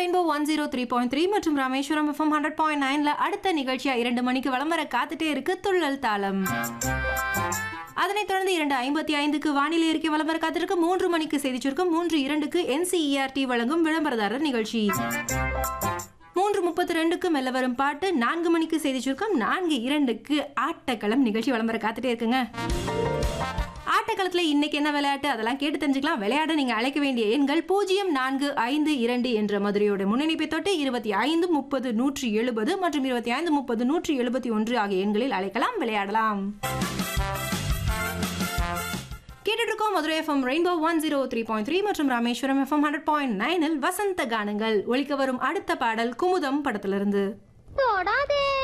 rainbow one zero three point three மற்றும் Rameswaram FM hundred point நைன்ல அடுத்த நிகழ்ச்சியா இரண்டு மணிக்கு வலம் வர காத்துட்டே இருக்கு துள்ளல் தாளம் அதனைத் தொடர்ந்து இரண்டு ஐம்பத்தி ஐந்துக்கு வானிலை அறிக்கை வலம் வர காத்திருக்கு மூன்று மணிக்கு செய்தி சுருக்கம் மூன்று இரண்டுக்கு என்சிஇஆர்டி வழங்கும் விளம்பரதாரர் நிகழ்ச்சி மூன்று முப்பத்தி ரெண்டுக்கு மெல்ல வரும் பாட்டு நான்கு மணிக்கு செய்தி சுருக்கம் நான்கு இரண்டுக்கு ஆட்டக்களம் நிகழ்ச்சி விளம்பர காத்துட்டே இருக்குங்க ஆட்டக்களத்தில் இன்னைக்கு என்ன விளையாட்டு அதெல்லாம் கேட்டு தெரிஞ்சுக்கலாம் விளையாட நீங்க அழைக்க வேண்டிய எண்கள் பூஜ்ஜியம் நான்கு ஐந்து இரண்டு என்ற மதுரையோட முன்னணிப்பை தொட்டு இருபத்தி ஐந்து முப்பது நூற்றி எழுபது மற்றும் இருபத்தி ஐந்து முப்பது நூற்றி எழுபத்தி ஒன்று ஆகிய எண்களில் அழைக்கலாம் விளையாடலாம் கேட்டுட்டு இருக்கோம் Madurai FM rainbow one zero three point three மற்றும் ராமேஸ்வரம் எஃப்எம் ஹண்ட்ரட் பாயிண்ட் நைனில் வசந்த கானங்கள் ஒழிக்க வரும் அடுத்த பாடல் குமுதம் படத்திலிருந்து தொடாதே